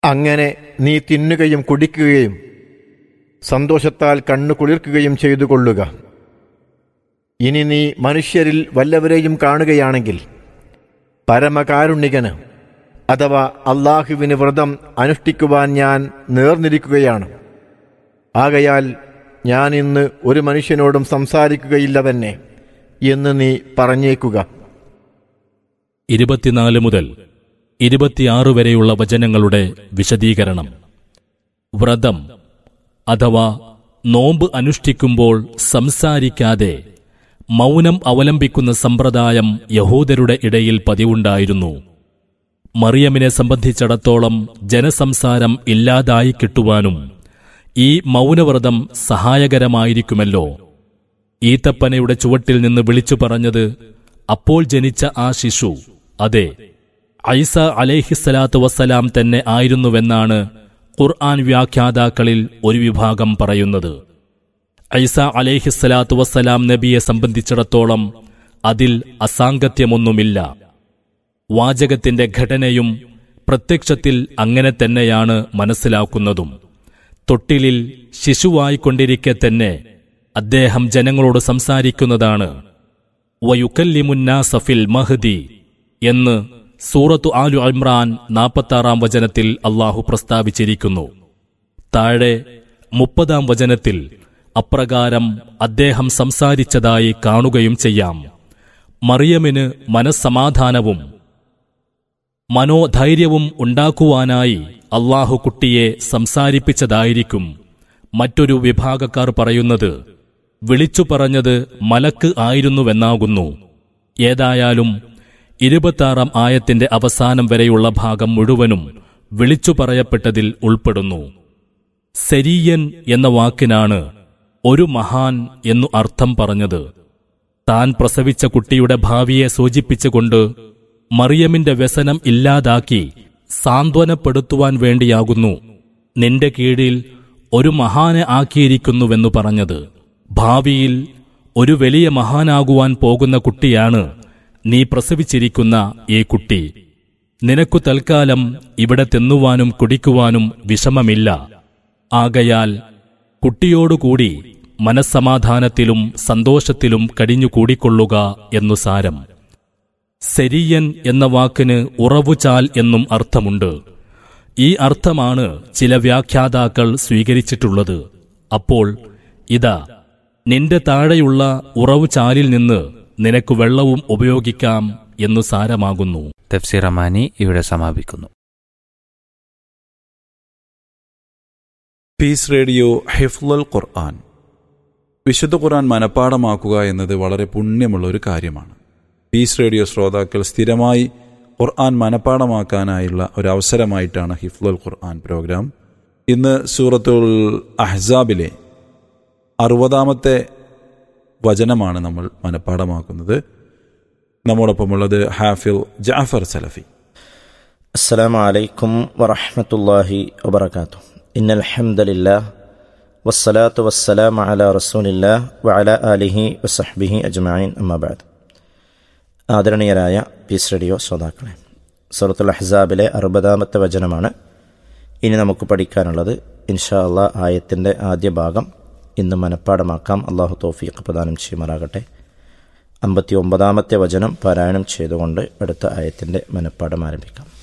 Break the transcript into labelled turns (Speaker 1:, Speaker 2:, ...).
Speaker 1: അങ്ങനെ നീ തിന്നുകയും കുടിക്കുകയും സന്തോഷത്താൽ കണ്ണു കുളിർക്കുകയും ചെയ്തു കൊള്ളുക ഇനി നീ മനുഷ്യരിൽ വല്ലവരെയും കാണുകയാണെങ്കിൽ പരമകാരുണികന് അഥവാ അള്ളാഹുവിന് വ്രതം അനുഷ്ഠിക്കുവാൻ ഞാൻ നേർന്നിരിക്കുകയാണ് ആകയാൽ ഞാൻ ഇന്ന് ഒരു മനുഷ്യനോടും സംസാരിക്കുകയില്ല തന്നെ എന്ന് നീ പറഞ്ഞേക്കുക
Speaker 2: ഇരുപത്തിനാല് മുതൽ ഇരുപത്തിയാറ് വരെയുള്ള വചനങ്ങളുടെ വിശദീകരണം വ്രതം അഥവാ നോമ്പ് അനുഷ്ഠിക്കുമ്പോൾ സംസാരിക്കാതെ മൗനം അവലംബിക്കുന്ന സമ്പ്രദായം യഹൂദരുടെ ഇടയിൽ പതിവുണ്ടായിരുന്നു മറിയമിനെ സംബന്ധിച്ചിടത്തോളം ജനസംസാരം ഇല്ലാതായി കിട്ടുവാനും ഈ മൗനവ്രതം സഹായകരമായിരിക്കുമല്ലോ ഈത്തപ്പനയുടെ ചുവട്ടിൽ നിന്ന് വിളിച്ചു പറഞ്ഞത് അപ്പോൾ ജനിച്ച ആ ശിശു അതെ ഐസ അലേഹിസ്സലാത്തു വസ്സലാം തന്നെ ആയിരുന്നുവെന്നാണ് ഖുർആൻ വ്യാഖ്യാതാക്കളിൽ ഒരു വിഭാഗം പറയുന്നത് ഐസ അലേഹിസ്സലാത്തു വസ്സലാം നബിയെ സംബന്ധിച്ചിടത്തോളം അതിൽ അസാംഗത്യമൊന്നുമില്ല വാചകത്തിന്റെ ഘടനയും പ്രത്യക്ഷത്തിൽ അങ്ങനെ തന്നെയാണ് മനസ്സിലാക്കുന്നതും തൊട്ടിലിൽ ശിശുവായിക്കൊണ്ടിരിക്കെ തന്നെ അദ്ദേഹം ജനങ്ങളോട് സംസാരിക്കുന്നതാണ് വയുക്കല്ലിമുന്നാസഫിൽ മഹദി എന്ന് സൂറത്തു ആലു ഇമ്രാൻ നാൽപ്പത്താറാം വചനത്തിൽ അള്ളാഹു പ്രസ്താവിച്ചിരിക്കുന്നു താഴെ മുപ്പതാം വചനത്തിൽ അപ്രകാരം അദ്ദേഹം സംസാരിച്ചതായി കാണുകയും ചെയ്യാം മറിയമിന് മനസ്സമാധാനവും മനോധൈര്യവും ഉണ്ടാക്കുവാനായി അള്ളാഹു കുട്ടിയെ സംസാരിപ്പിച്ചതായിരിക്കും മറ്റൊരു വിഭാഗക്കാർ പറയുന്നത് വിളിച്ചു പറഞ്ഞത് മലക്ക് ആയിരുന്നുവെന്നാകുന്നു ഏതായാലും ഇരുപത്താറാം ആയത്തിന്റെ അവസാനം വരെയുള്ള ഭാഗം മുഴുവനും വിളിച്ചു പറയപ്പെട്ടതിൽ ഉൾപ്പെടുന്നു സെരീയൻ എന്ന വാക്കിനാണ് ഒരു മഹാൻ എന്നു അർത്ഥം പറഞ്ഞത് താൻ പ്രസവിച്ച കുട്ടിയുടെ ഭാവിയെ സൂചിപ്പിച്ചുകൊണ്ട് മറിയമിന്റെ വ്യസനം ഇല്ലാതാക്കി സാന്ത്വനപ്പെടുത്തുവാൻ വേണ്ടിയാകുന്നു നിന്റെ കീഴിൽ ഒരു മഹാനെ ആക്കിയിരിക്കുന്നുവെന്നു പറഞ്ഞത് ഭാവിയിൽ ഒരു വലിയ മഹാനാകുവാൻ പോകുന്ന കുട്ടിയാണ് നീ പ്രസവിച്ചിരിക്കുന്ന ഈ കുട്ടി നിനക്കു തൽക്കാലം ഇവിടെ തിന്നുവാനും കുടിക്കുവാനും വിഷമമില്ല ആകയാൽ കുട്ടിയോടുകൂടി മനസ്സമാധാനത്തിലും സന്തോഷത്തിലും കടിഞ്ഞുകൂടിക്കൊള്ളുക എന്നു സാരം സെരിയൻ എന്ന വാക്കിന് ഉറവുചാൽ എന്നും അർത്ഥമുണ്ട് ഈ അർത്ഥമാണ് ചില വ്യാഖ്യാതാക്കൾ സ്വീകരിച്ചിട്ടുള്ളത് അപ്പോൾ ഇതാ നിന്റെ താഴെയുള്ള ഉറവുചാലിൽ നിന്ന് നിനക്ക് വെള്ളവും ഉപയോഗിക്കാം എന്നു സാരമാകുന്നു
Speaker 3: തഫ്സീർ അമാനി ഇവിടെ സമാപിക്കുന്നു
Speaker 4: പീസ് റേഡിയോ ഹിഫ്ലുൽ ഖുർആൻ വിശുദ്ധ ഖുർആൻ മനഃപ്പാടമാക്കുക എന്നത് വളരെ പുണ്യമുള്ള ഒരു കാര്യമാണ് പീസ് റേഡിയോ ശ്രോതാക്കൾ സ്ഥിരമായി ഖുർആൻ മനഃപ്പാടമാക്കാനായുള്ള ഒരു അവസരമായിട്ടാണ് ഹിഫ്ലുൽ ഖുർആൻ പ്രോഗ്രാം ഇന്ന് സൂറത്തുൽ അഹ്സാബിലെ അറുപതാമത്തെ വചനമാണ് നമ്മൾ മനഃപ്പാടമാക്കുന്നത് നമ്മോടൊപ്പമുള്ളത് ഹാഫിൽ ജാഫർ സലഫി
Speaker 5: السلام عليكم ورحمة الله وبركاته إن الحمد لله والصلاة والسلام على رسول الله وعلى آله وصحبه أجمعين أما بعد ആദരണീയരായ പീസ് റേഡിയോ ശ്രോതാക്കളെ സൂറത്തുൽ അഹ്സാബിലെ അറുപതാമത്തെ വചനമാണ് ഇനി നമുക്ക് പഠിക്കാനുള്ളത് ഇൻഷാ അള്ളാ ആയത്തിൻ്റെ ആദ്യ ഭാഗം ഇന്ന് മനഃപ്പാടമാക്കാം അള്ളാഹു തോഫീഖ് പ്രദാനം ചെയ്യുമാറാകട്ടെ അമ്പത്തി ഒമ്പതാമത്തെ വചനം പാരായണം ചെയ്തുകൊണ്ട് അടുത്ത ആയത്തിൻ്റെ മനഃപ്പാടം ആരംഭിക്കാം